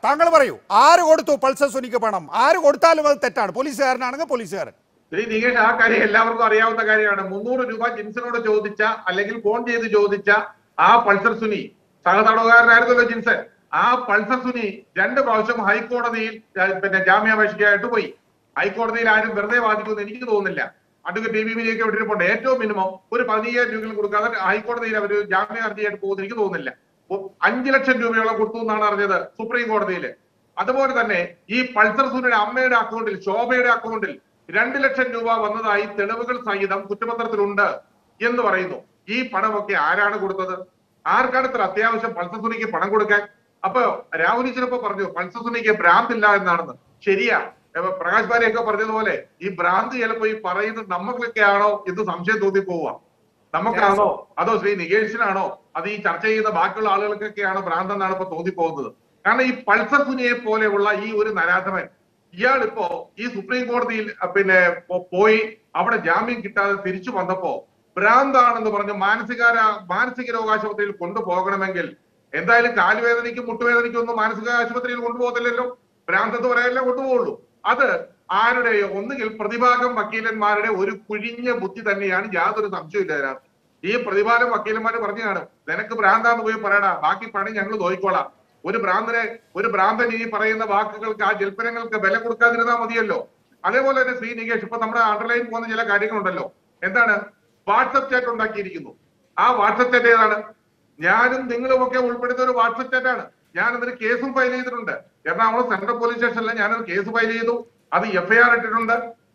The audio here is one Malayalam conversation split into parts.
താങ്കൾ പറയൂ ആര് കൊടുത്തു പൾസർ സുനിക്ക് പണം ആര് കൊടുത്താലും അത് തെറ്റാണ് പോലീസുകാരനാണെങ്കിൽ പോലീസുകാരൻ ശ്രീ നികേഷ് ആ കാര്യം എല്ലാവർക്കും അറിയാവുന്ന കാര്യമാണ് മുന്നൂറ് രൂപ ജിൻസനോട് ചോദിച്ച അല്ലെങ്കിൽ ഫോൺ ചെയ്ത് ചോദിച്ച ആ പൾസർ സുനി സഹതടവുകാരനായിരുന്നല്ലോ ജിൻസൻ ആ പൾസർ സുനി രണ്ട് പ്രാവശ്യം ഹൈക്കോടതിയിൽ ആ, പിന്നെ ജാമ്യാപേക്ഷയ്ക്കായിട്ട് പോയി ഹൈക്കോടതിയിൽ ആരും വെറുതെ വാദിക്കുമെന്ന് എനിക്ക് തോന്നുന്നില്ല അഡ്വക്കേറ്റ് ടി വി വിനിയൊക്കെ വിട്ടിട്ടുണ്ട് ഏറ്റവും മിനിമം ഒരു പതിനയ്യായിരം രൂപയെങ്കിലും കൊടുക്കാതെ ഹൈക്കോടതിയിൽ അവർ ജാമ്യ ഹർജിയായിട്ട് പോകുമെന്ന് എനിക്ക് തോന്നുന്നില്ല ഒ- അഞ്ച് ലക്ഷം രൂപയോളം കൊടുത്തു എന്നാണ് അറിഞ്ഞത് സുപ്രീം കോടതിയിൽ അതുപോലെ തന്നെ ഈ പൾസർ സുനിയുടെ അമ്മയുടെ അക്കൗണ്ടിൽ ശോഭയുടെ അക്കൗണ്ടിൽ രണ്ട് ലക്ഷം രൂപ വന്നതായി തെളിവുകൾ സഹിതം കുറ്റപത്രത്തിലുണ്ട് എന്ന് പറയുന്നു ഈ പണമൊക്കെ ആരാണ് കൊടുത്തത് ആർക്കാണ് ഇത്ര അത്യാവശ്യം പൾസർ സുനിക്ക് പണം കൊടുക്കാൻ അപ്പൊ രാഹുൽ ചിലപ്പോ പറഞ്ഞു പൾസർ സുനിക്ക് ഭ്രാന്തില്ല എന്നാണെന്ന് ശരിയാ ഇപ്പൊ പ്രകാശ് ബാരിയൊക്കെ പറഞ്ഞതുപോലെ ഈ ഭ്രാന്ത് ചിലപ്പോ ഈ പറയുന്നത് നമുക്കൊക്കെ ആണോ എന്ന് സംശയം തോന്നി പോവുക നമുക്കാണോ അതോ ശ്രീ നികേഷിനാണോ അത് ഈ ചർച്ച ചെയ്യുന്ന ബാക്കിയുള്ള ആളുകൾക്കൊക്കെയാണോ ഭ്രാന്ത് എന്നാണ് ഇപ്പൊ തോന്നിപ്പോകുന്നത് കാരണം ഈ പൾസർ സുനിയെ പോലെയുള്ള ഈ ഒരു നരാധമൻ ഇയാൾ ഇപ്പോ ഈ സുപ്രീം കോടതിയിൽ അഹ് പിന്നെ പോ- പോയി അവിടെ ജാമ്യം കിട്ടാതെ തിരിച്ചു വന്നപ്പോ ഭ്രാന്താണെന്ന് പറഞ്ഞ് മാനസികാര മാനസിക രോഗാശുപത്രിയിൽ കൊണ്ടുപോകണമെങ്കിൽ എന്തായാലും കാലുവേദനയ്ക്കും മുട്ടുവേദനയ്ക്കും ഒന്നും മാനസിക ആശുപത്രിയിൽ കൊണ്ടുപോകത്തില്ലല്ലോ ഭ്രാന്തത്ത് പറയാനല്ലേ കൊണ്ടുപോകുള്ളൂ അത് ആരുടെയോ ഒന്നുകിൽ പ്രതിഭാഗം വക്കീലന്മാരുടെ ഒരു കുഴിഞ്ഞ ബുദ്ധി തന്നെയാണ് യാതൊരു സംശയമില്ല അതിനകത്ത് ഈ പ്രതിഭാഗം വക്കീലന്മാര് പറഞ്ഞതാണ് നിനക്ക് ഭ്രാന്താന്ന് പോയി പറയടാ ബാക്കി പണി ഞങ്ങൾ നോക്കിക്കോളാം ഒരു ഭ്രാന്തനെ ഒരു ഭ്രാന്തൻ ഈ പറയുന്ന വാക്കുകൾക്ക് ആ ജൽപ്പനങ്ങൾക്ക് വില കൊടുക്കാതിരുന്നാൽ മതിയല്ലോ അതേപോലെ തന്നെ ശ്രീ നികേഷ് ഇപ്പൊ നമ്മുടെ അണ്ടർലൈൻ പോകുന്ന ചില കാര്യങ്ങളുണ്ടല്ലോ എന്താണ് വാട്സപ്പ് ചാറ്റ് ഉണ്ടാക്കിയിരിക്കുന്നു ആ വാട്സപ്പ് ചാറ്റ് ഏതാണ് ഞാനും നിങ്ങളും ഒക്കെ ഉൾപ്പെടുന്ന ഒരു വാട്സപ്പ് ചാറ്റാണ് ഞാൻ അതിന് കേസും ഫയൽ ചെയ്തിട്ടുണ്ട് എറണാകുളം സെൻട്രൽ പോലീസ് സ്റ്റേഷനിൽ ഞാനൊരു കേസ് ഫയൽ ചെയ്തു അത് എഫ്ഐആർ ഇട്ടിട്ടുണ്ട്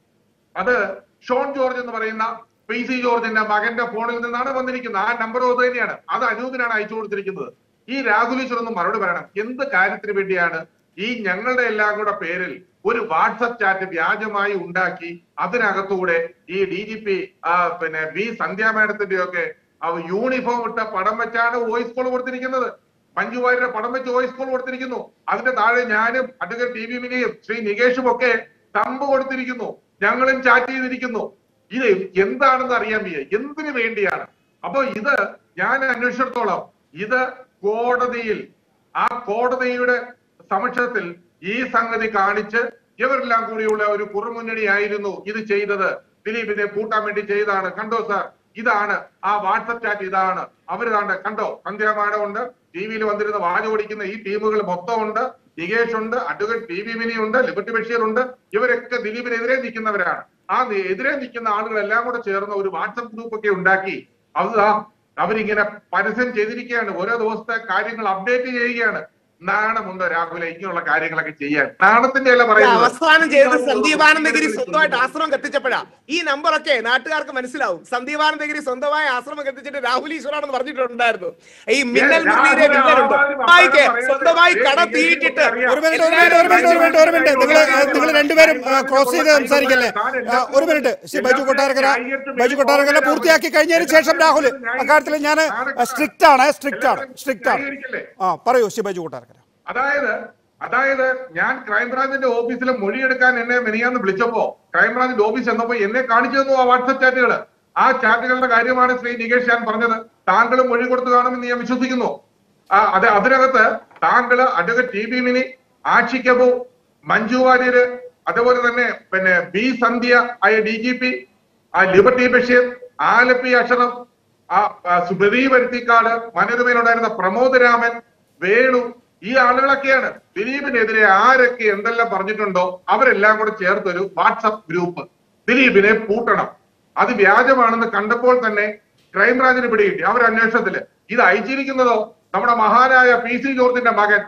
അത് ഷോൺ ജോർജ് എന്ന് പറയുന്ന പി സി ജോർജിന്റെ മകന്റെ ഫോണിൽ നിന്നാണ് വന്നിരിക്കുന്നത് ആ നമ്പർ അത് തന്നെയാണ് അത് അനൂപിനാണ് അയച്ചു കൊടുത്തിരിക്കുന്നത് ഈ രാഹുൽ ഈശ്വർ ഒന്ന് മറുപടി പറയണം എന്ത് കാര്യത്തിന് വേണ്ടിയാണ് ഈ ഞങ്ങളുടെ എല്ലാം കൂടെ പേരിൽ ഒരു വാട്സപ്പ് ചാറ്റ് വ്യാജമായി ഉണ്ടാക്കി അതിനകത്തൂടെ ഈ ഡി ജി പി പിന്നെ ബി സന്ധ്യ മാഡത്തിന്റെ ഒക്കെ യൂണിഫോം ഇട്ട പടം വെച്ചാണ് വോയിസ് കോൾ കൊടുത്തിരിക്കുന്നത് മഞ്ജു വാര്യരുടെ പടം വെച്ച് വോയിസ് കോൾ കൊടുത്തിരിക്കുന്നു അതിന്റെ താഴെ ഞാനും അഡ്വക്കേറ്റ് ടി വി മിനിയും ശ്രീ നികേഷും ഒക്കെ തമ്പ് കൊടുത്തിരിക്കുന്നു ഞങ്ങളും ചാറ്റ് ചെയ്തിരിക്കുന്നു ഇത് എന്താണെന്ന് അറിയാൻ വയ്യ എന്തിനു വേണ്ടിയാണ് അപ്പൊ ഇത് ഞാൻ അന്വേഷിച്ചിടത്തോളം ഇത് കോടതിയിൽ ആ കോടതിയുടെ സമക്ഷത്തിൽ ഈ സംഗതി കാണിച്ച് ഇവരെല്ലാം കൂടിയുള്ള ഒരു കുറുമുന്നണിയായിരുന്നു ഇത് ചെയ്തത് ദിലീപിനെ പൂട്ടാൻ വേണ്ടി ചെയ്തതാണ് കണ്ടോ സാർ ഇതാണ് ആ വാട്സപ്പ് ചാറ്റ് ഇതാണ് അവരിതാണ്ട് കണ്ടോ സന്ധ്യ മാഡം ഉണ്ട് ടി വിയിൽ വന്നിരുന്ന വാച ഓടിക്കുന്ന ഈ ടീമുകൾ മൊത്തം ഉണ്ട് നികേഷ് ഉണ്ട് അഡ്വക്കേറ്റ് ടി വി മിനി ഉണ്ട് ലിബർട്ടി ബഷീർ ഉണ്ട് ഇവരൊക്കെ ദിലീപിനെതിരെ നിൽക്കുന്നവരാണ് ആ നി- എതിരെ നിൽക്കുന്ന ആളുകളെല്ലാം കൂടെ ചേർന്ന് ഒരു വാട്സപ്പ് ഗ്രൂപ്പ് ഒക്കെ ഉണ്ടാക്കി അത് ദാ അവരിങ്ങനെ പരസ്യം ചെയ്തിരിക്കുകയാണ് ഓരോ ദിവസത്തെ കാര്യങ്ങൾ അപ്ഡേറ്റ് ചെയ്യുകയാണ് നാണമുണ്ടോ രാഹുലെ ഇങ്ങനെയുള്ള കാര്യങ്ങളൊക്കെ ചെയ്യാൻ നാണത്തിന്റെ അല്ല പറയുന്നത് അവസാനം ചെയ്തത് സന്ദീപാനന്ദഗിരി സ്വന്തമായിട്ട് ആശ്രമം കത്തിച്ചപ്പോഴാ ഈ നമ്പറൊക്കെ നാട്ടുകാർക്ക് മനസ്സിലാവും സന്ദീപാനന്ദഗിരി സ്വന്തമായി ആശ്രമം കത്തിച്ചിട്ട് രാഹുൽ ഈശ്വറാണെന്ന് പറഞ്ഞിട്ടുണ്ടായിരുന്നു ഈ മിന്നൽ മുരളിയുടെ വില്ലനുണ്ട് വായിക്കേ സ്വന്തമായി കട തീയിട്ടിട്ട് ഒരു മിനിറ്റ് ഒരു മിനിറ്റ് ഒരു മിനിറ്റ് ഒരു മിനിറ്റ് ഒരു മിനിറ്റ് നിങ്ങൾ നിങ്ങൾ രണ്ടുപേരും ക്രോസ് ചെയ്ത് സംസാരിക്കല്ലേ ആ, ഒരു മിനിറ്റ് ശ്രീ ബൈജു കൊട്ടാരക്കര ബൈജു കൊട്ടാരക്കര പൂർത്തിയാക്കി കഴിഞ്ഞതിന് ശേഷം രാഹുൽ അക്കാര്യത്തിൽ ഞാൻ സ്ട്രിക്റ്റ് ആണ് സ്ട്രിക്റ്റ് ആണ് സ്ട്രിക്റ്റ് ആണ് ആ പറയൂ ശ്രീ ബൈജു കൊട്ടാരക്കര അതായത് അതായത് ഞാൻ ക്രൈംബ്രാഞ്ചിന്റെ ഓഫീസിൽ മൊഴിയെടുക്കാൻ എന്നെ മെനിയാന്ന് വിളിച്ചപ്പോ ക്രൈംബ്രാഞ്ചിന്റെ ഓഫീസ് എന്നപ്പോ എന്നെ കാണിച്ചു തന്നു ആ വാട്സപ്പ് ചാറ്റുകൾ ആ ചാറ്റുകളുടെ കാര്യമാണ് ശ്രീ നികേഷ് ഞാൻ പറഞ്ഞത് താങ്കളും മൊഴി കൊടുത്തു കാണുമെന്ന് ഞാൻ വിശ്വസിക്കുന്നു ആ അത് അതിനകത്ത് താങ്കള് advocate T B Mini Aashiq Abu Manju Warrier അതുപോലെ തന്നെ പിന്നെ ബി സന്ധ്യ ആയ ഡി ജി പി ആ ലിബർട്ടി ബഷീർ ആലപ്പി അഷറഫ് ആ ആ സുബരി വരുത്തിക്കാട് മനോരമയിലുണ്ടായിരുന്ന പ്രമോദ് രാമൻ വേണു ഈ ആളുകളൊക്കെയാണ് ദിലീപിനെതിരെ ആരൊക്കെ എന്തെല്ലാം പറഞ്ഞിട്ടുണ്ടോ അവരെല്ലാം കൂടെ ചേർത്തൊരു വാട്സപ്പ് ഗ്രൂപ്പ് ദിലീപിനെ പൂട്ടണം അത് വ്യാജമാണെന്ന് കണ്ടപ്പോൾ തന്നെ ക്രൈംബ്രാഞ്ചിന് പിടികിട്ടി അവർ അന്വേഷണത്തില് ഇത് അയച്ചിരിക്കുന്നതോ നമ്മുടെ മഹാനായ പി സി ജോർജിന്റെ മകൻ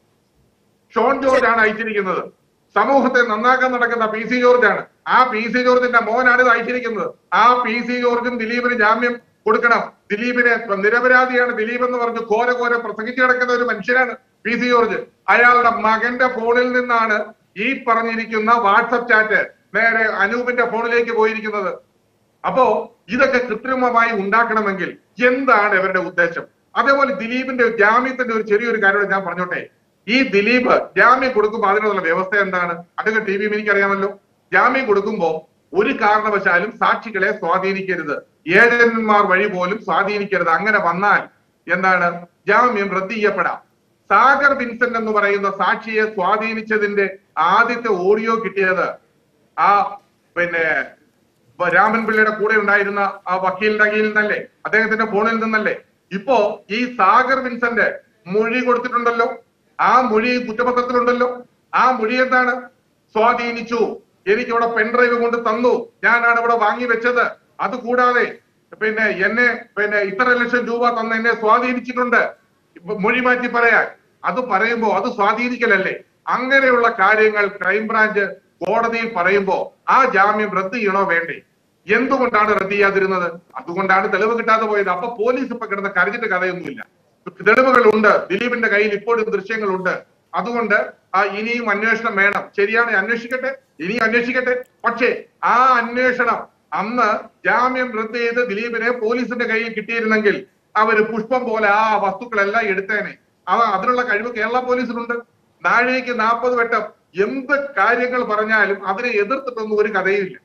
ഷോൺ ജോർജ് ആണ് അയച്ചിരിക്കുന്നത് സമൂഹത്തെ നന്നാക്കാൻ നടക്കുന്ന പി സി ജോർജ് ആണ് ആ പി സി ജോർജിന്റെ മോനാണ് ഇത് അയച്ചിരിക്കുന്നത് ആ പി സി ജോർജും ദിലീപിന് ജാമ്യം കൊടുക്കണം ദിലീപിനെ നിരപരാധിയാണ് ദിലീപ് എന്ന് പറഞ്ഞ് ഘോര ഘോര പ്രസംഗിച്ചു കിടക്കുന്ന ഒരു മനുഷ്യനാണ് പി സി ജോർജ് അയാളുടെ മകന്റെ ഫോണിൽ നിന്നാണ് ഈ പറഞ്ഞിരിക്കുന്ന വാട്സപ്പ് ചാറ്റ് നേരെ അനൂപിന്റെ ഫോണിലേക്ക് പോയിരിക്കുന്നത് അപ്പോ ഇതൊക്കെ കൃത്രിമമായി ഉണ്ടാക്കണമെങ്കിൽ എന്താണ് ഇവരുടെ ഉദ്ദേശം അതേപോലെ ദിലീപിന്റെ ജാമ്യത്തിന്റെ ഒരു ചെറിയൊരു കാര്യം ഞാൻ പറഞ്ഞോട്ടെ ഈ ദിലീപ് ജാമ്യം കൊടുക്കുമ്പോൾ അതിനുള്ള വ്യവസ്ഥ എന്താണ് അതൊക്കെ ടി വി എനിക്കറിയാമല്ലോ ജാമ്യം കൊടുക്കുമ്പോ ഒരു കാരണവശാലും സാക്ഷികളെ സ്വാധീനിക്കരുത് ഏജന്മാർ വഴി പോലും സ്വാധീനിക്കരുത് അങ്ങനെ വന്നാൽ എന്താണ് ജാമ്യം റദ്ദ് ചെയ്യപ്പെടാം സാഗർ വിൻസെന്റ് എന്ന് പറയുന്ന സാക്ഷിയെ സ്വാധീനിച്ചതിന്റെ ആദ്യത്തെ ഓഡിയോ കിട്ടിയത് ആ പിന്നെ ഇപ്പൊ രാമൻപിള്ളയുടെ കൂടെ ഉണ്ടായിരുന്ന ആ വക്കീലിന്റെ കയ്യിൽ നിന്നല്ലേ അദ്ദേഹത്തിന്റെ ഫോണിൽ നിന്നല്ലേ ഇപ്പോ ഈ സാഗർ വിൻസെന്റ് മൊഴി കൊടുത്തിട്ടുണ്ടല്ലോ ആ മൊഴി കുറ്റപത്രത്തിലുണ്ടല്ലോ ആ മൊഴി എന്താണ് സ്വാധീനിച്ചു എനിക്ക് ഇവിടെ പെൻഡ്രൈവ് കൊണ്ട് തന്നു ഞാനാണ് ഇവിടെ വാങ്ങി വെച്ചത് അത് കൂടാതെ പിന്നെ എന്നെ പിന്നെ ഇത്ര ലക്ഷം രൂപ തന്ന് എന്നെ സ്വാധീനിച്ചിട്ടുണ്ട് ഇപ്പൊ മൊഴി മാറ്റി പറയാൻ അത് പറയുമ്പോ അത് സ്വാധീനിക്കലല്ലേ അങ്ങനെയുള്ള കാര്യങ്ങൾ ക്രൈംബ്രാഞ്ച് കോടതിയിൽ പറയുമ്പോ ആ ജാമ്യം റദ്ദ് ചെയ്യണോ വേണ്ടേ എന്തുകൊണ്ടാണ് റദ്ദ് ചെയ്യാതിരുന്നത് അതുകൊണ്ടാണ് തെളിവ് കിട്ടാതെ പോയത് അപ്പൊ പോലീസ് ഇപ്പൊ കിടന്ന് കരഞ്ഞിട്ട് കഥയൊന്നുമില്ല തെളിവുകളുണ്ട് ദിലീപിന്റെ കയ്യിൽ ഇപ്പോഴും ദൃശ്യങ്ങളുണ്ട് അതുകൊണ്ട് ആ ഇനിയും അന്വേഷണം വേണം ശരിയാണ് അന്വേഷിക്കട്ടെ ഇനിയും അന്വേഷിക്കട്ടെ പക്ഷേ ആ അന്വേഷണം അന്ന് ജാമ്യം റദ്ദ് ചെയ്ത് ദിലീപിനെ പോലീസിന്റെ കയ്യിൽ കിട്ടിയിരുന്നെങ്കിൽ അവര് പുഷ്പം പോലെ ആ വസ്തുക്കളെല്ലാം എടുത്തേനെ അവ അതിനുള്ള കഴിവ് കേരള പോലീസിനുണ്ട് നാഴേക്ക് നാൽപ്പത് വട്ടം എന്ത് കാര്യങ്ങൾ പറഞ്ഞാലും അതിനെ എതിർത്തിട്ടൊന്നും ഒരു കഥയുമില്ല